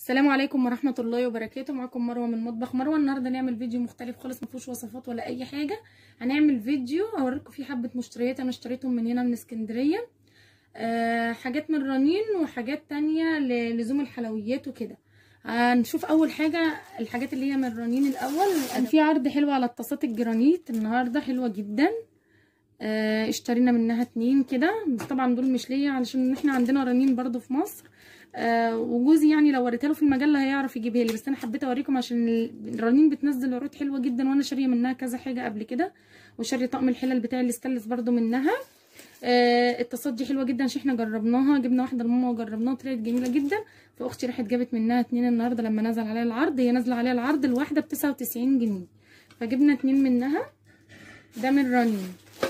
السلام عليكم ورحمه الله وبركاته معاكم مروه من مطبخ مروه النهارده نعمل فيديو مختلف خالص ما فيهوش وصفات ولا اي حاجه هنعمل فيديو اوريكم فيه حبه مشتريات انا اشتريتهم من هنا من اسكندريه أه حاجات من رنين وحاجات تانية للزوم الحلويات وكده هنشوف اول حاجه الحاجات اللي هي من رنين الاول كان في عرض حلو على الطاسات الجرانيت النهارده حلوه جدا آه اشترينا منها اتنين كده بس طبعا دول مش ليا علشان احنا عندنا رنين برضو في مصر آه وجوزي يعني لو وريتها له في المجله هيعرف يجيبها لي بس انا حبيت اوريكم عشان الرنين بتنزل عروض حلوه جدا وانا شاريه منها كذا حاجه قبل كده وشاريه طقم الحلل بتاعي الاستانلس برضو منها آه الطاسات دي حلوه جدا عشان احنا جربناها جبنا واحده لماما وجربناها طلعت جميله جدا فاختي راحت جابت منها اتنين النهارده لما نزل عليها العرض هي نازله عليها العرض الواحده ب 99 جنيه فجبنا اتنين منها ده من رنين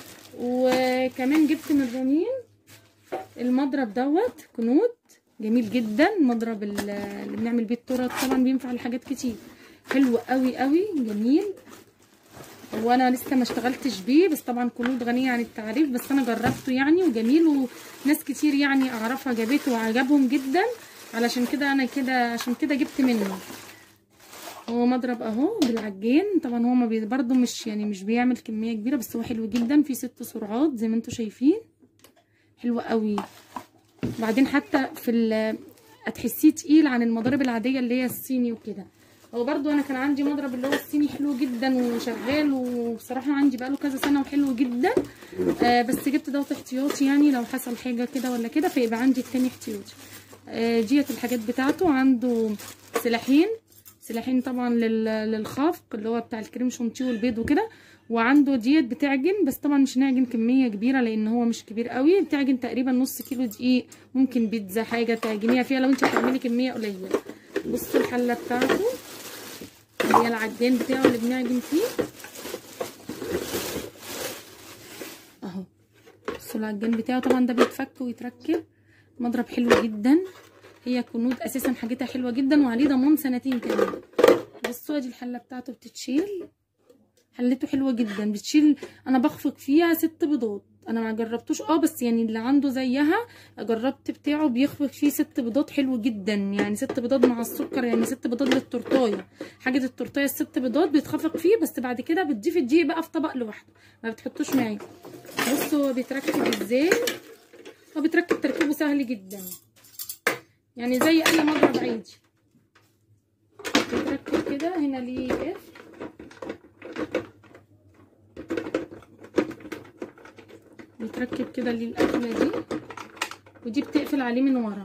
وكمان جبت من رنين المضرب دوت كنود جميل جدا المضرب اللي بنعمل بيه التورت طبعا بينفع لحاجات كتير حلو قوي قوي جميل وانا لسه ما اشتغلتش بيه بس طبعا كنود غنيه عن التعريف بس انا جربته يعني وجميل وناس كتير يعني اعرفها جابته وعجبهم جدا علشان كده انا كده عشان كده جبت منه هو مضرب اهو بالعجين طبعا هو ما بي برضه مش يعني مش بيعمل كميه كبيره بس هو حلو جدا في ست سرعات زي ما انتم شايفين حلو قوي وبعدين حتى في هتحسيه تقيل عن المضارب العاديه اللي هي الصيني وكده هو برضو انا كان عندي مضرب اللي هو الصيني حلو جدا وشغال وبصراحه عندي بقاله كذا سنه وحلو جدا آه بس جبت دوت احتياطي يعني لو حصل حاجه كده ولا كده فيبقى عندي التاني احتياطي آه ديت الحاجات بتاعته عنده سلاحين سلاحين طبعا للخفق اللي هو بتاع الكريم شانتيه والبيض وكده وعنده ديت بتعجن بس طبعا مش نعجن كميه كبيره لان هو مش كبير قوي بتعجن تقريبا نص كيلو دقيق ممكن بيتزا حاجه تعجنيها فيها لو انت هتعملي كميه قليله بصوا الحله بتاعته اللي هي العجان بتاعه اللي بنعجن فيه اهو بصوا العجان بتاعه طبعا ده بيتفك ويتركب مضرب حلو جدا هي كنود اساسا حاجتها حلوه جدا وعليه ضمان سنتين كمان بصوا دي الحله بتاعته بتتشيل حلته حلوه جدا بتشيل انا بخفق فيها ست بيضات انا ما جربتوش اه بس يعني اللي عنده زيها جربت بتاعه بيخفق فيه ست بيضات حلو جدا يعني ست بيضات مع السكر يعني ست بيضات للتورتايه حاجه التورتايه الست بيضات بيتخفق فيه بس بعد كده بتضيفي الدقيق بقى في طبق لوحده ما بتحطوش معاه بصوا هو بيتركب ازاي هو بيتركب تركيبه سهل جدا يعني زي اي مضرب عادي بيتركب كده هنا ليه قفل بيتركب كده ليه القفله دي ودي بتقفل عليه من ورا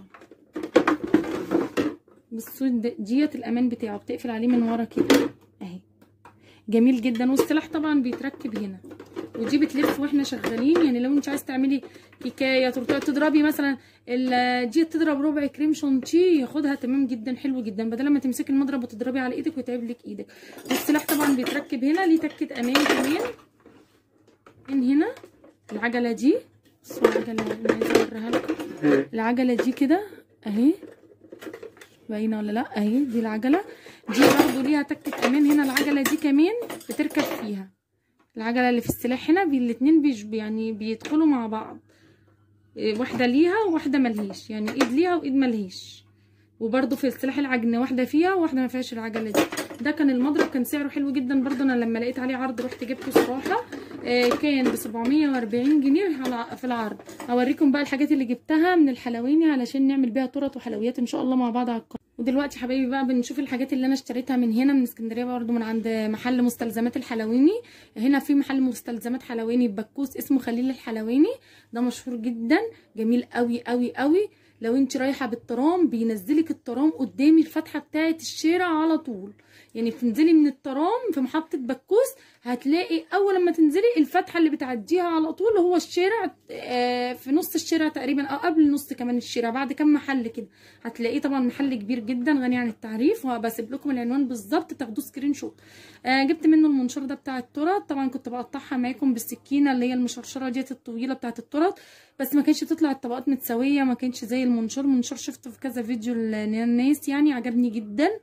بصوا ديت الامان بتاعه بتقفل عليه من ورا كده اهي جميل جدا والسلاح طبعا بيتركب هنا ودي بتلف واحنا شغالين يعني لو انت عايز تعملي كيكايه تورتيه تضربي مثلا دي تضرب ربع كريم شانتيه ياخدها تمام جدا حلو جدا بدل ما تمسكي المضرب وتضربي على ايدك ويتعب لك ايدك والسلاح طبعا بيتركب هنا ليه تكه امان كمان من هنا العجله دي بصوا العجله اللي عايزه اوريها لكم العجله دي كده اهي باينه ولا لا اهي دي العجله دي برضو ليها تكه امان هنا العجله دي كمان بتركب فيها العجله اللي في السلاح هنا الاتنين بيش يعني بيدخلوا مع بعض واحده ليها وواحده ملهيش يعني ايد ليها وايد ملهيش وبرده في السلاح العجن واحده فيها وواحده ما فيهاش العجله دي ده كان المضرب كان سعره حلو جدا برده انا لما لقيت عليه عرض رحت جبته صراحه آه كان ب 740 جنيه في العرض اوريكم بقى الحاجات اللي جبتها من الحلواني علشان نعمل بيها تورت وحلويات ان شاء الله مع بعض على القناه ودلوقتي حبايبي بقى بنشوف الحاجات اللي انا اشتريتها من هنا من اسكندريه برده من عند محل مستلزمات الحلواني هنا في محل مستلزمات حلواني ببكوس اسمه خليل الحلواني ده مشهور جدا جميل قوي قوي قوي لو انت رايحه بالترام بينزلك الترام قدامي الفتحه بتاعه الشارع على طول يعني بتنزلي من الترام في محطه بكوس هتلاقي اول لما تنزلي الفتحه اللي بتعديها على طول هو الشارع في نص الشارع تقريبا او قبل نص كمان الشارع بعد كام محل كده هتلاقيه طبعا محل كبير جدا غني عن التعريف وبسيب لكم العنوان بالظبط تاخدوه سكرين شوت جبت منه المنشار ده بتاع التورت طبعا كنت بقطعها معاكم بالسكينه اللي هي المشرشره ديت الطويله بتاعه التورت بس ما كانش تطلع الطبقات متساويه ما كانش زي المنشار منشار شفته في كذا فيديو للناس يعني عجبني جدا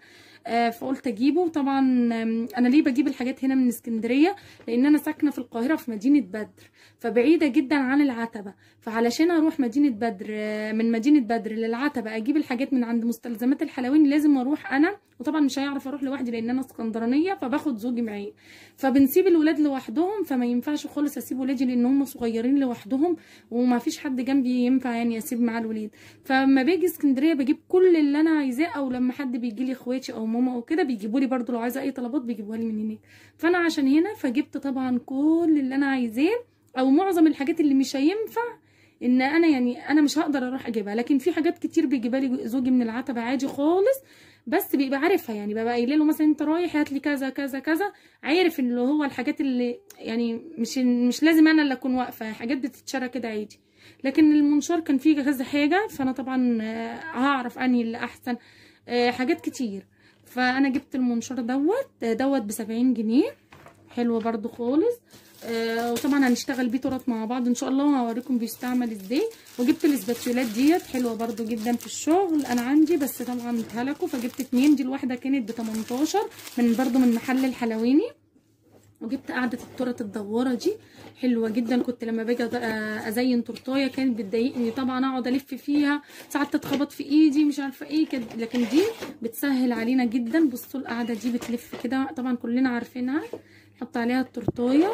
آه فقلت اجيبه وطبعا آم، انا ليه بجيب الحاجات هنا من اسكندريه لان انا ساكنه في القاهره في مدينه بدر فبعيده جدا عن العتبه فعلشان اروح مدينه بدر آه، من مدينه بدر للعتبه اجيب الحاجات من عند مستلزمات الحلواني لازم اروح انا وطبعا مش هيعرف اروح لوحدي لان انا اسكندرانيه فباخد زوجي معايا فبنسيب الولاد لوحدهم فما ينفعش خالص اسيب ولادي لان هم صغيرين لوحدهم وما فيش حد جنبي ينفع يعني اسيب معاه الولاد فلما باجي اسكندريه بجيب كل اللي انا عايزاه او لما حد بيجي لي اخواتي او ماما او كده بيجيبوا لي برده لو عايزه اي طلبات بيجيبوها لي من هناك فانا عشان هنا فجبت طبعا كل اللي انا عايزاه او معظم الحاجات اللي مش هينفع ان انا يعني انا مش هقدر اروح اجيبها لكن في حاجات كتير بيجيبها لي زوجي من العتبه عادي خالص بس بيبقى عارفها يعني ببقى قايله له مثلا انت رايح هات لي كذا كذا كذا عارف اللي هو الحاجات اللي يعني مش مش لازم انا اللي اكون واقفه حاجات بتتشرى كده عادي لكن المنشار كان فيه كذا حاجه فانا طبعا آه، هعرف انهي اللي احسن آه، حاجات كتير فانا جبت المنشار دوت آه، دوت بسبعين جنيه حلو برضو خالص آه وطبعا هنشتغل بيه تراث مع بعض ان شاء الله وهوريكم بيستعمل ازاي وجبت الاسباتيولات ديت حلوه برضو جدا في الشغل انا عندي بس طبعا اتهلكوا فجبت اتنين دي الواحده كانت ب 18 من برضو من محل الحلواني وجبت قاعدة التورت الدوارة دي حلوة جدا كنت لما باجي أز- ازين تورتايه كانت بتضايقني طبعا اقعد الف فيها ساعات تتخبط في ايدي مش عارفة ايه كده لكن دي بتسهل علينا جدا بصوا القاعدة دي بتلف كده طبعا كلنا عارفينها نحط عليها التورتايه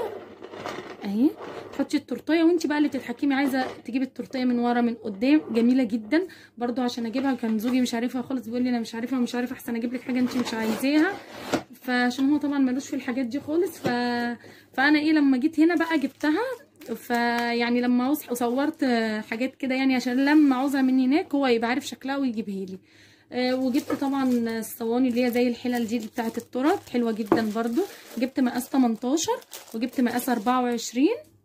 اهي تحطي التورتايه وانت بقى اللي تتحكمي عايزه تجيبي التورتايه من ورا من قدام جميله جدا برضو عشان اجيبها كان زوجي مش عارفها خالص بيقول لي انا مش عارفها ومش عارفه احسن اجيب لك حاجه انت مش عايزاها فعشان هو طبعا ملوش في الحاجات دي خالص ف... فانا ايه لما جيت هنا بقى جبتها فيعني لما عاوز وصورت حاجات كده يعني عشان لما عاوزها من هناك هو يبقى عارف شكلها ويجيبها لي آه، وجبت طبعا الصواني اللي هي زي الحلل دي بتاعه التراب حلوه جدا برضو جبت مقاس 18 وجبت مقاس 24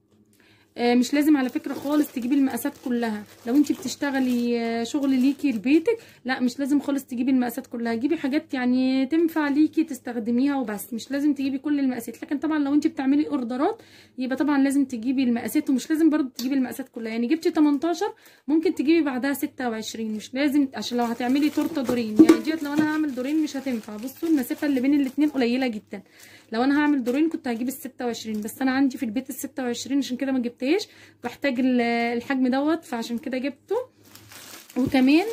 آه، مش لازم على فكره خالص تجيبي المقاسات كلها لو انت بتشتغلي آه، شغل ليكي لبيتك لا مش لازم خالص تجيبي المقاسات كلها جيبي حاجات يعني تنفع ليكي تستخدميها وبس مش لازم تجيبي كل المقاسات لكن طبعا لو انت بتعملي اوردرات يبقى طبعا لازم تجيبي المقاسات ومش لازم برضو تجيبي المقاسات كلها يعني جبتي 18 ممكن تجيبي بعدها 26 مش لازم عشان لو هتعملي تورته دورين يعني ديت لو انا هعمل دورين مش هتنفع بصوا المسافه اللي بين الاتنين قليله جدا لو انا هعمل دورين كنت هجيب ال 26 بس انا عندي في البيت ال 26 عشان كده ما جبتهاش بحتاج ال- الحجم دوت فعشان كده جبته وكمان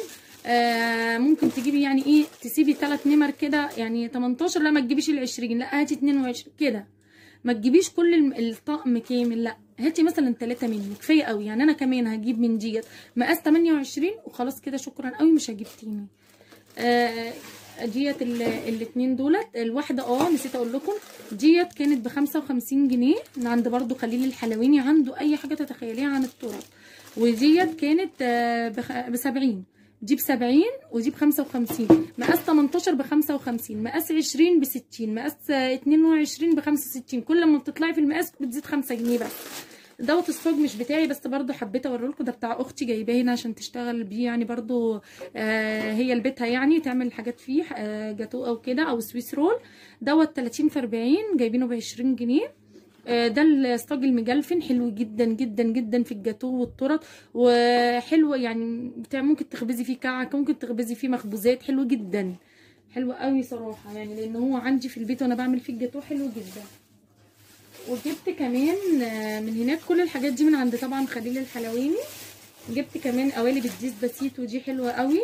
آه ممكن تجيبي يعني ايه تسيبي ثلاث نمر كده يعني 18 لا ما تجيبيش ال 20 لا هاتي 22 كده ما تجيبيش كل الم- الطقم كامل لا هاتي مثلا ثلاثة منه كفايه قوي يعني انا كمان هجيب من ديت مقاس 28 وخلاص كده شكرا قوي مش هجيب تاني آه، ديت ال- الاتنين دولت الواحدة اه نسيت اقول لكم ديت كانت بخمسة وخمسين جنيه من عند برضو خليل الحلواني عنده اي حاجة تتخيليها عن التراب وديت كانت آه، بخ- بسبعين دي بسبعين ودي بخمسة وخمسين مقاس تمنتاشر بخمسة وخمسين مقاس عشرين بستين مقاس آه، اتنين وعشرين بخمسة وستين كل ما بتطلعي في المقاس بتزيد خمسة جنيه بس دوت الصاج مش بتاعي بس برضو حبيت اوريلكم ده بتاع اختي جايباه هنا عشان تشتغل بيه يعني برضو آه هي لبيتها يعني تعمل حاجات فيه آه جاتو او كده او سويس رول دوت 30 في 40 جايبينه ب 20 جنيه آه، ده الصاج المجلفن حلو جدا جدا جدا في الجاتو والتورت وحلو يعني بتاع ممكن تخبزي فيه كعك ممكن تخبزي فيه مخبوزات حلو جدا حلو قوي صراحه يعني لان هو عندي في البيت وانا بعمل فيه الجاتو حلو جدا وجبت كمان آه، من هناك كل الحاجات دي من عند طبعا خليل الحلواني جبت كمان قوالب الديس باسيتو دي حلوه قوي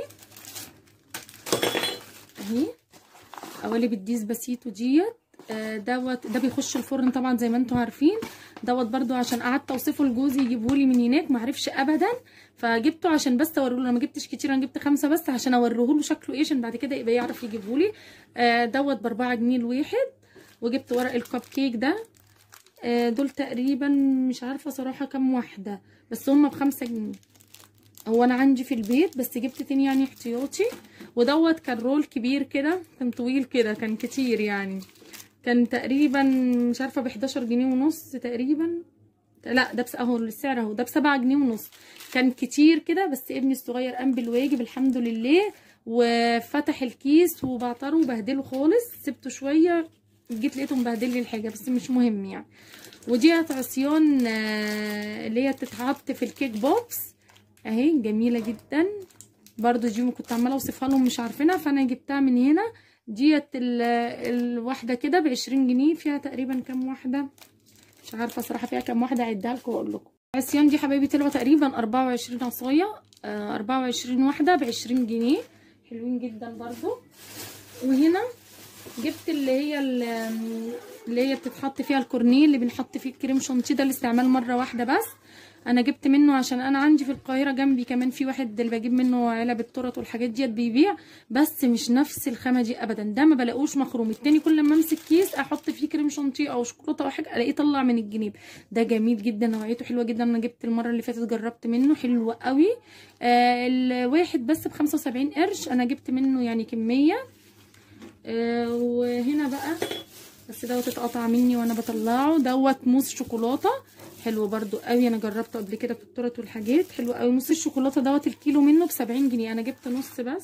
اهي قوالب الديس باسيتو ديت آه، دوت ده بيخش الفرن طبعا زي ما انتم عارفين دوت برضو عشان قعدت اوصفه لجوزي يجيبهولي من هناك معرفش ابدا فجبته عشان بس اوريه له انا ما جبتش كتير انا جبت خمسه بس عشان اوريه له شكله ايه عشان بعد كده يبقى يعرف يجيبهولي آه، دوت باربعة جنيه الواحد وجبت ورق الكب كيك ده آه، دول تقريبا مش عارفه صراحه كام واحده بس هما بخمسة جنيه هو انا عندي في البيت بس جبت تاني يعني احتياطي ودوت كان رول كبير كده كان طويل كده كان كتير يعني كان تقريبا مش عارفه ب 11 جنيه ونص تقريبا لا ده بس اهو السعر اهو ده بسبعة جنيه ونص كان كتير كده بس ابني الصغير قام بالواجب الحمد لله وفتح الكيس وبعتره وبهدله خالص سبته شويه جيت لقيته مبهدل لي الحاجه بس مش مهم يعني وديت عصيان آه، اللي هي تتحط في الكيك بوكس اهي جميله جدا برضو دي كنت عماله اوصفها لهم مش عارفينها فانا جبتها من هنا ديت ال- الواحده كده بعشرين جنيه فيها تقريبا كام واحده مش عارفه صراحه فيها كام واحده اعدها لكم واقول لكم عصيان دي حبايبي طلعوا تقريبا اربعة وعشرين عصايه اربعة وعشرين واحده بعشرين جنيه حلوين جدا برضو وهنا جبت اللي هي ال- اللي هي بتتحط فيها الكورنيه اللي بنحط فيه الكريم شانتيه ده الاستعمال مره واحده بس انا جبت منه عشان انا عندي في القاهره جنبي كمان في واحد اللي بجيب منه علب التورت والحاجات ديت بيبيع بس مش نفس الخامه دي ابدا ده ما بلاقوش مخروم التاني كل ما امسك كيس احط فيه كريم شانتيه او شوكولاته او حاجه الاقيه طلع من الجنيب ده جميل جدا نوعيته حلوه جدا انا جبت المره اللي فاتت جربت منه حلو قوي آه الواحد بس ب 75 قرش انا جبت منه يعني كميه آه وهنا بقى بس دوت اتقطع مني وانا بطلعه دوت موس شوكولاته حلو برضو قوي انا جربته قبل كده في التورت والحاجات حلو قوي موس الشوكولاته دوت الكيلو منه ب 70 جنيه انا جبت نص بس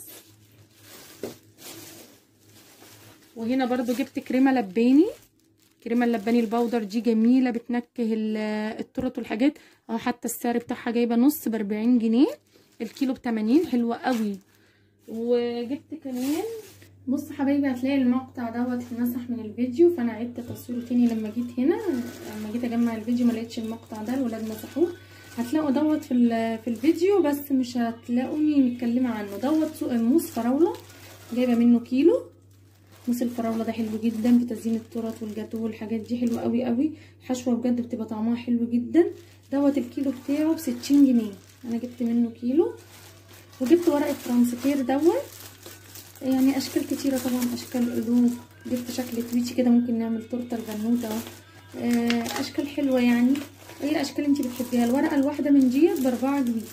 وهنا برضو جبت كريمه لباني كريمه اللباني البودر دي جميله بتنكه ال- التورت والحاجات اهو حتى السعر بتاعها جايبه نص ب 40 جنيه الكيلو ب 80 حلوه قوي وجبت كمان بص حبايبي هتلاقي المقطع دوت اتمسح من الفيديو فانا عدت تصويره تاني لما جيت هنا لما جيت اجمع الفيديو ما لقيتش المقطع ده الولاد مسحوه هتلاقوا دوت في ال- في الفيديو بس مش هتلاقوني متكلمه عنه دوت سوق موس فراوله جايبه منه كيلو موس الفراوله ده حلو جدا في تزيين التورت والجاتو والحاجات دي حلوه قوي قوي الحشوه بجد بتبقى طعمها حلو جدا دوت الكيلو بتاعه ب 60 جنيه انا جبت منه كيلو وجبت ورقه فرانسكير دوت يعني اشكال كتيره طبعا اشكال قلوب جبت شكل تويتي كده ممكن نعمل تورته البنوته آه، اشكال حلوه يعني اي اشكال انت بتحبيها الورقه الواحده من ديت باربعة جنيه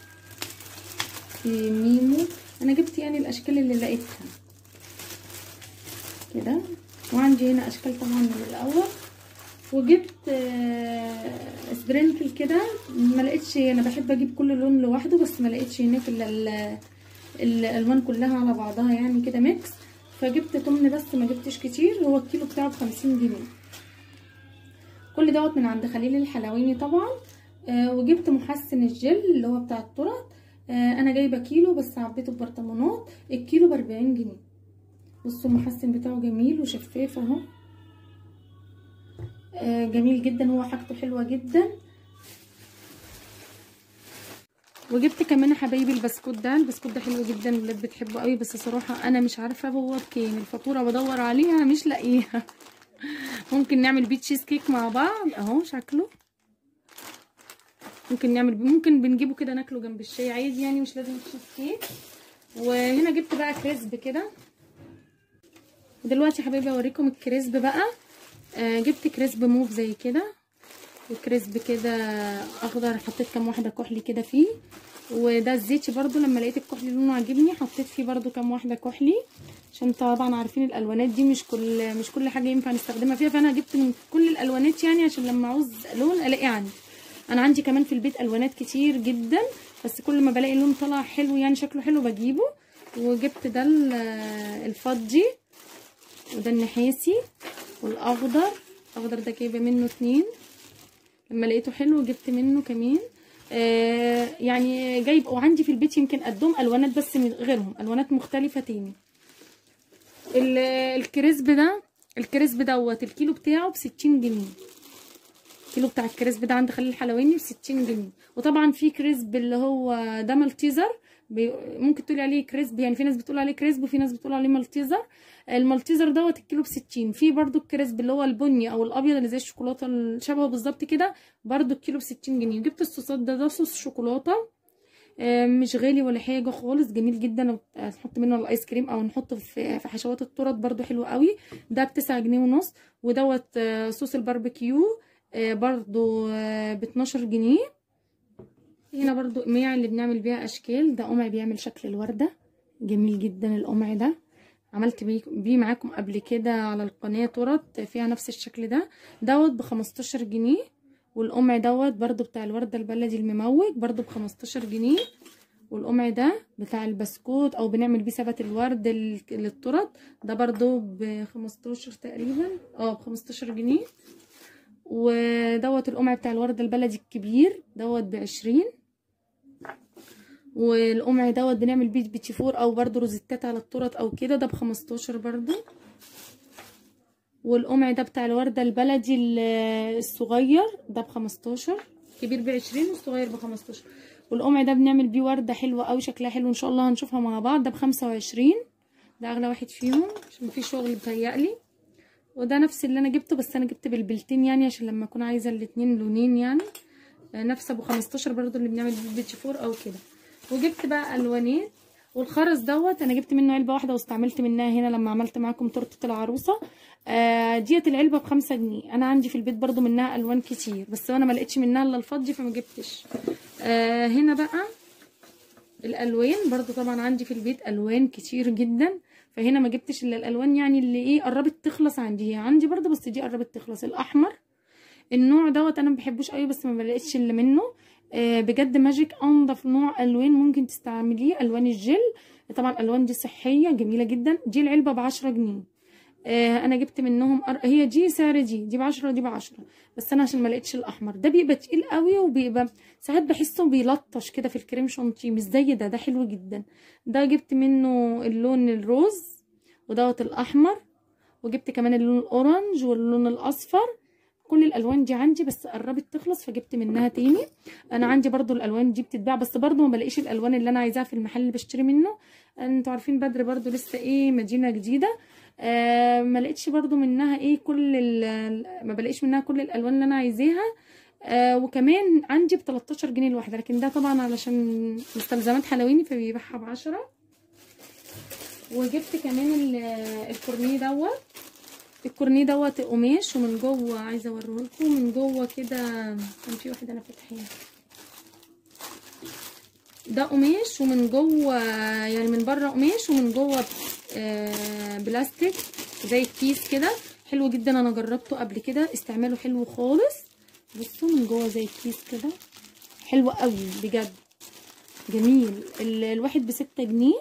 في ميمو انا جبت يعني الاشكال اللي لقيتها كده وعندي هنا اشكال طبعا من الاول وجبت آه، سبرينكل كده ما لقيتش انا بحب اجيب كل لون لوحده بس ما لقيتش هناك الا ال- الالوان كلها على بعضها يعني كده ميكس فجبت تمن بس ما جبتش كتير هو الكيلو بتاعه بخمسين جنيه كل دوت من عند خليل الحلواني طبعا آه وجبت محسن الجل اللي هو بتاع الترط آه انا جايبه كيلو بس عبيته ببرطمانات الكيلو باربعين جنيه بصوا المحسن بتاعه جميل وشفاف اهو آه جميل جدا هو حاجته حلوه جدا وجبت كمان يا حبايبي البسكوت ده البسكوت ده حلو جدا الولاد بتحبه قوي بس صراحه انا مش عارفه هو بكام الفاتوره بدور عليها مش لاقيها ممكن نعمل بيه تشيز كيك مع بعض اهو شكله ممكن نعمل بيه ممكن بنجيبه كده ناكله جنب الشاي عادي يعني مش لازم تشيز كيك وهنا جبت بقى كريسب كده ودلوقتي يا حبايبي اوريكم الكريسب بقى آه جبت كريسب موف زي كده وكريسب كده اخضر حطيت كام واحده كحلي كده فيه وده الزيتي برضو لما لقيت الكحلي لونه عجبني حطيت فيه برضو كام واحده كحلي عشان طبعا عارفين الالوانات دي مش كل مش كل حاجه ينفع نستخدمها فيها فانا جبت من كل الالوانات يعني عشان لما عاوز لون الاقيه عندي انا عندي كمان في البيت الوانات كتير جدا بس كل ما بلاقي لون طلع حلو يعني شكله حلو بجيبه وجبت ده ال- الفضي وده النحاسي والاخضر الاخضر ده جايبه منه اتنين لما لقيته حلو جبت منه كمان آه يعني جايب وعندي في البيت يمكن قدهم الوانات بس من غيرهم الوانات مختلفه تاني ال- الكريسب ده الكريسب دوت الكيلو بتاعه بستين جنيه الكيلو بتاع الكريسب ده عند خليل الحلواني بستين جنيه وطبعا في كريسب اللي هو ده مالتيزر بي- ممكن تقولي عليه كريسب يعني في ناس بتقول عليه كريسب وفي ناس بتقول عليه مالتيزر المالتيزر دوت الكيلو بستين في برضو الكريسب اللي هو البني او الابيض اللي زي الشوكولاته اللي شبهه بالظبط كده برضو الكيلو بستين جنيه جبت الصوصات ده ده صوص شوكولاته آه، مش غالي ولا حاجه خالص جميل جدا نحط منه الايس كريم او نحطه في في حشوات التورت برضو حلو قوي ده بتسعة جنيه ونص ودوت آه، صوص الباربيكيو آه، برضو ب 12 جنيه هنا برضو قماع اللي بنعمل بيها اشكال ده قمع بيعمل شكل الورده جميل جدا القمع ده عملت بيه- بيه معاكم قبل كده على القناه تورت فيها نفس الشكل ده دوت ب 15 جنيه والقمع دوت برضو بتاع الورده البلدي المموج برضو ب 15 جنيه والقمع ده بتاع البسكوت او بنعمل بيه سبت الورد لل- للتورت ده برضو ب 15 تقريبا اه ب 15 جنيه ودوت القمع بتاع الورد البلدي الكبير دوت بعشرين والقمع دوت بنعمل بيه بيتي فور او برضو روزيتات على التورت او كده ده بخمستاشر برضو والقمع ده بتاع الوردة البلدي ال- الصغير ده بخمستاشر كبير بعشرين والصغير بخمستاشر والقمع ده بنعمل بيه وردة حلوة اوي شكلها حلو ان شاء الله هنشوفها مع بعض ده بخمسة وعشرين ده اغلى واحد فيهم عشان مفيش شغل بتهيألي وده نفس اللي انا جبته بس انا جبت بالبلتين يعني عشان لما اكون عايزه الاتنين لونين يعني آه، نفس ابو 15 برضو اللي بنعمل بيه بيتش فور او كده وجبت بقى الوانين والخرز دوت انا جبت منه علبه واحده واستعملت منها هنا لما عملت معاكم تورته العروسه آه ديت العلبه بخمسة جنيه انا عندي في البيت برضو منها الوان كتير بس انا ما لقيتش منها الا الفضي فما جبتش آه هنا بقى الالوان برضو طبعا عندي في البيت الوان كتير جدا فهنا ما جبتش الا الالوان يعني اللي ايه قربت تخلص عندي هي عندي برضو بس دي قربت تخلص الاحمر النوع دوت انا ما بحبوش قوي بس ما بلاقيش الا منه آه بجد ماجيك انضف نوع الوان ممكن تستعمليه الوان الجل طبعا الالوان دي صحيه جميله جدا دي العلبه بعشرة جنيه آه انا جبت منهم أر... هي دي سعر دي دي بعشرة دي بعشرة بس انا عشان ما لقيتش الاحمر ده بيبقى تقيل قوي وبيبقى ساعات بحسه بيلطش كده في الكريم شانتيه مش زي ده ده حلو جدا ده جبت منه اللون الروز ودوت الاحمر وجبت كمان اللون الاورنج واللون الاصفر كل الالوان دي عندي بس قربت تخلص فجبت منها تاني انا عندي برضو الالوان دي بتتباع بس برضو ما بلاقيش الالوان اللي انا عايزاها في المحل اللي بشتري منه انتوا عارفين بدر برضو لسه ايه مدينه جديده آه ما لقيتش برضو منها ايه كل ال- ما بلاقيش منها كل الالوان اللي انا عايزاها آه وكمان عندي ب 13 جنيه الواحده لكن ده طبعا علشان مستلزمات حلواني فبيبيعها ب 10 وجبت كمان ال- الكورنيه دوت الكورنيه دوت قماش ومن جوه عايزه اوريه لكم من جوه كده كان في واحد انا فاتحاه ده قماش ومن جوه يعني من بره قماش ومن جوه آه، بلاستيك زي الكيس كده حلو جدا انا جربته قبل كده استعماله حلو خالص بصوا من جوه زي الكيس كده حلو قوي بجد جميل ال- الواحد بستة جنيه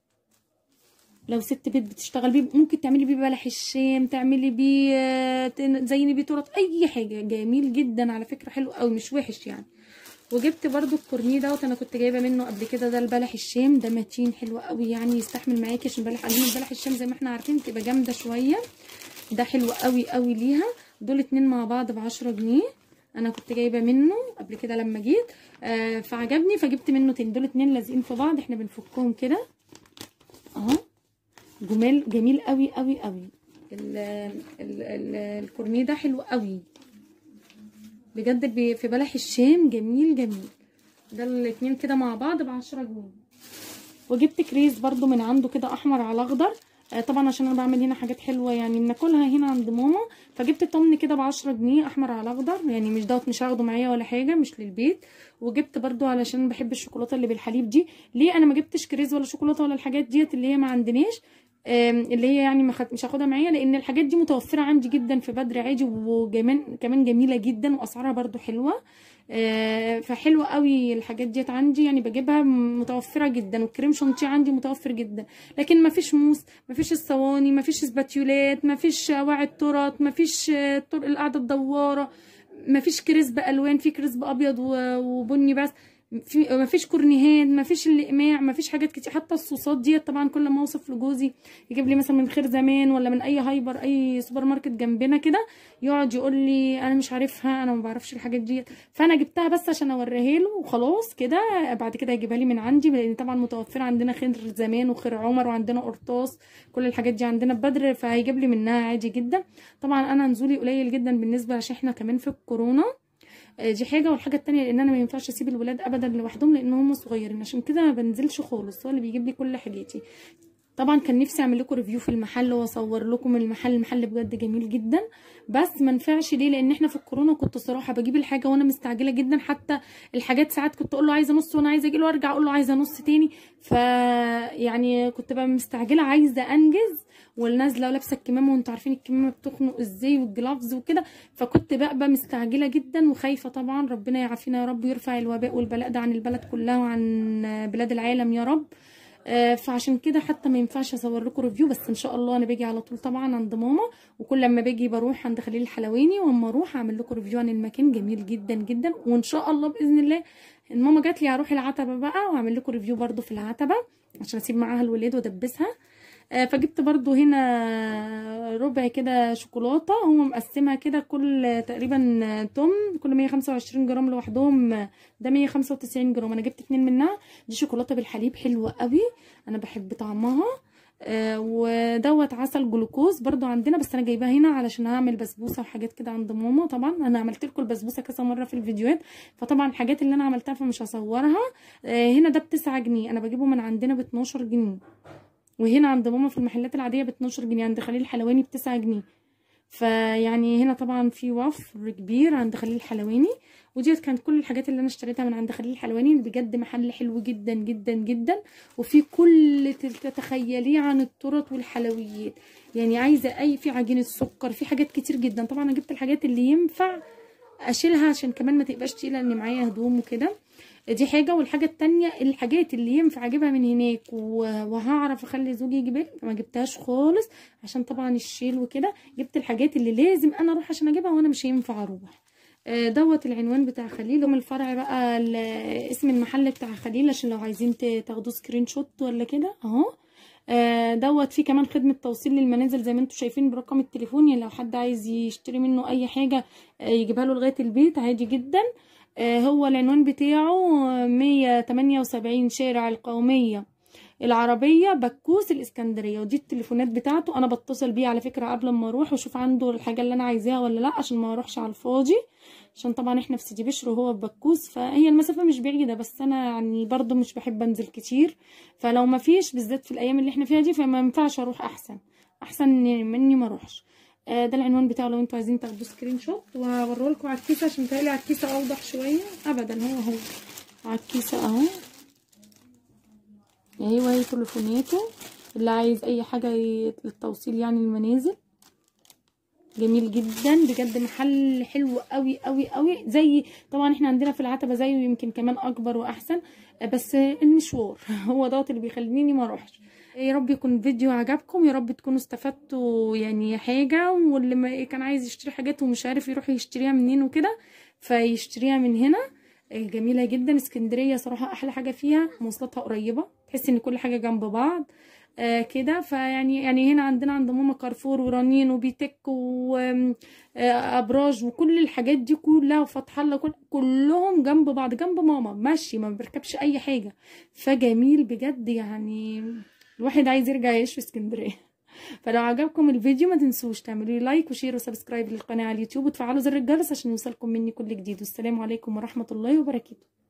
لو ست بيت بتشتغل بيه ممكن تعملي بيه بلح الشام تعملي بيه آه، تن- تزيني بيه تورت اي حاجه جميل جدا على فكره حلو قوي مش وحش يعني وجبت برضو الكورنيه دوت انا كنت جايبه منه قبل كده ده البلح الشام ده متين حلو قوي يعني يستحمل معاكي عشان بلح عجينه البلح الشام زي ما احنا عارفين بتبقى جامده شويه ده حلو قوي قوي ليها دول اتنين مع بعض بعشرة جنيه انا كنت جايبه منه قبل كده لما جيت آه فعجبني فجبت منه تاني دول اتنين لازقين في بعض احنا بنفكهم كده اهو جمال جميل قوي قوي قوي ال- ال- ال- الكورنيه ده حلو قوي بجد بي- في بلح الشام جميل جميل ده الاتنين كده مع بعض بعشرة جنيه وجبت كريز برضو من عنده كده احمر على اخضر آه طبعا عشان انا بعمل هنا حاجات حلوه يعني بناكلها هنا عند ماما فجبت طمن كده بعشرة جنيه احمر على اخضر يعني مش دوت مش هاخده معايا ولا حاجه مش للبيت وجبت برضو علشان بحب الشوكولاته اللي بالحليب دي ليه انا ما جبتش كريز ولا شوكولاته ولا الحاجات ديت اللي هي ما عندناش آم، اللي هي يعني ما خد... مش هاخدها معايا لان الحاجات دي متوفره عندي جدا في بدر عادي وكمان كمان جميله جدا واسعارها برضو حلوه آه، فحلوه قوي الحاجات ديت عندي يعني بجيبها متوفره جدا والكريم شانتيه عندي متوفر جدا لكن ما فيش موس ما فيش الصواني ما فيش سباتيولات ما فيش اواعي التورت ما فيش آه، الطرق القاعده الدواره ما فيش كريسب الوان في كريسب ابيض و- وبني بس في ما فيش كورنيهات ما فيش الاقماع ما فيش حاجات كتير حتى الصوصات ديت طبعا كل ما اوصف لجوزي يجيب لي مثلا من خير زمان ولا من اي هايبر اي سوبر ماركت جنبنا كده يقعد يقول لي انا مش عارفها انا ما بعرفش الحاجات ديت فانا جبتها بس عشان اوريها له وخلاص كده بعد كده هيجيبها لي من عندي لان طبعا متوفره عندنا خير زمان وخير عمر وعندنا قرطاس كل الحاجات دي عندنا في بدر فهيجيب لي منها عادي جدا طبعا انا نزولي قليل جدا بالنسبه عشان احنا كمان في الكورونا آه، دي حاجه والحاجه التانية لان انا ما ينفعش اسيب الولاد ابدا لوحدهم لان هم صغيرين عشان كده ما بنزلش خالص هو اللي بيجيب لي كل حاجاتي طبعا كان نفسي اعمل لكم ريفيو في المحل واصور لكم المحل المحل بجد جميل جدا بس ما نفعش ليه لان احنا في الكورونا كنت صراحه بجيب الحاجه وانا مستعجله جدا حتى الحاجات ساعات كنت اقول له عايزه نص وانا عايزه اجي له وارجع اقول له عايزه نص تاني ف يعني كنت بقى مستعجله عايزه انجز والنازله ولابسه الكمامه وانتوا عارفين الكمامه بتخنق ازاي والجلافز وكده فكنت بقى, بقى مستعجله جدا وخايفه طبعا ربنا يعافينا يا رب ويرفع الوباء والبلاء ده عن البلد كلها وعن بلاد العالم يا رب آه، فعشان كده حتى ما ينفعش اصور لكم ريفيو بس ان شاء الله انا باجي على طول طبعا عند ماما وكل لما باجي بروح عند خليل الحلواني واما اروح اعمل لكم ريفيو عن المكان جميل جدا جدا وان شاء الله باذن الله ماما جات لي هروح العتبه بقى واعمل لكم ريفيو برده في العتبه عشان اسيب معاها الولاد وادبسها آه، فجبت برضو هنا ربع كده شوكولاته هو مقسمها كده كل تقريبا توم كل 125 جرام لوحدهم ده 195 جرام انا جبت اتنين منها دي شوكولاته بالحليب حلوه قوي انا بحب طعمها آه ودوت عسل جلوكوز برضو عندنا بس انا جايباه هنا علشان هعمل بسبوسه وحاجات كده عند ماما طبعا انا عملت لكم البسبوسه كذا مره في الفيديوهات فطبعا الحاجات اللي انا عملتها فمش هصورها آه هنا ده بتسعة جنيه انا بجيبه من عندنا ب 12 جنيه وهنا عند ماما في المحلات العاديه ب 12 جنيه عند خليل الحلواني ب 9 جنيه فيعني هنا طبعا في وفر كبير عند خليل الحلواني وديت كانت كل الحاجات اللي انا اشتريتها من عند خليل الحلواني بجد محل حلو جدا جدا جدا وفي كل تتخيليه عن التورت والحلويات يعني عايزه اي في عجينه سكر في حاجات كتير جدا طبعا انا جبت الحاجات اللي ينفع اشيلها عشان كمان ما تبقاش تقيله ان معايا هدوم وكده دي حاجه والحاجه التانية الحاجات اللي ينفع اجيبها من هناك وهعرف اخلي زوجي يجيبها ما جبتهاش خالص عشان طبعا الشيل وكده جبت الحاجات اللي لازم انا اروح عشان اجيبها وانا مش هينفع اروح دوت العنوان بتاع خليل ومن الفرع بقى اسم المحل بتاع خليل عشان لو عايزين تاخدوا سكرين شوت ولا كده اهو دوت في كمان خدمة توصيل للمنازل زي ما انتم شايفين برقم التليفون يعني لو حد عايز يشتري منه اي حاجة يجيبها له لغاية البيت عادي جدا هو العنوان بتاعه 178 شارع القومية العربية بكوس الاسكندرية ودي التليفونات بتاعته انا بتصل بيه على فكرة قبل ما اروح واشوف عنده الحاجة اللي انا عايزاها ولا لا عشان ما اروحش على الفاضي عشان طبعا احنا في سيدي بشر وهو في بكوس فهي المسافة مش بعيدة بس انا يعني برضو مش بحب انزل كتير فلو ما فيش بالذات في الايام اللي احنا فيها دي فما ينفعش اروح احسن احسن مني ما اروحش ده العنوان بتاعه لو انتوا عايزين تاخدوا سكرين شوت وهوريه لكم على الكيسه عشان متهيألي على الكيسه اوضح شويه ابدا هو هو على الكيسه اهو اهي وهي تليفوناته اللي عايز اي حاجه للتوصيل يعني المنازل جميل جدا بجد محل حلو قوي قوي قوي زي طبعا احنا عندنا في العتبه زيه يمكن كمان اكبر واحسن بس المشوار هو دوت اللي بيخليني ما اروحش يا رب يكون الفيديو عجبكم يا رب تكونوا استفدتوا يعني حاجة واللي ما كان عايز يشتري حاجات ومش عارف يروح يشتريها منين وكده فيشتريها من هنا جميلة جدا اسكندرية صراحة احلى حاجة فيها مواصلاتها قريبة تحس ان كل حاجة جنب بعض آه كده فيعني يعني هنا عندنا عند ماما كارفور ورنين وبيتك وابراج وكل الحاجات دي كلها وفتح الله كل كلهم جنب بعض جنب ماما ماشي ما بركبش اي حاجه فجميل بجد يعني الواحد عايز يرجع يعيش في اسكندريه فلو عجبكم الفيديو ما تنسوش تعملوا لي لايك وشير وسبسكرايب للقناه على اليوتيوب وتفعلوا زر الجرس عشان يوصلكم مني كل جديد والسلام عليكم ورحمه الله وبركاته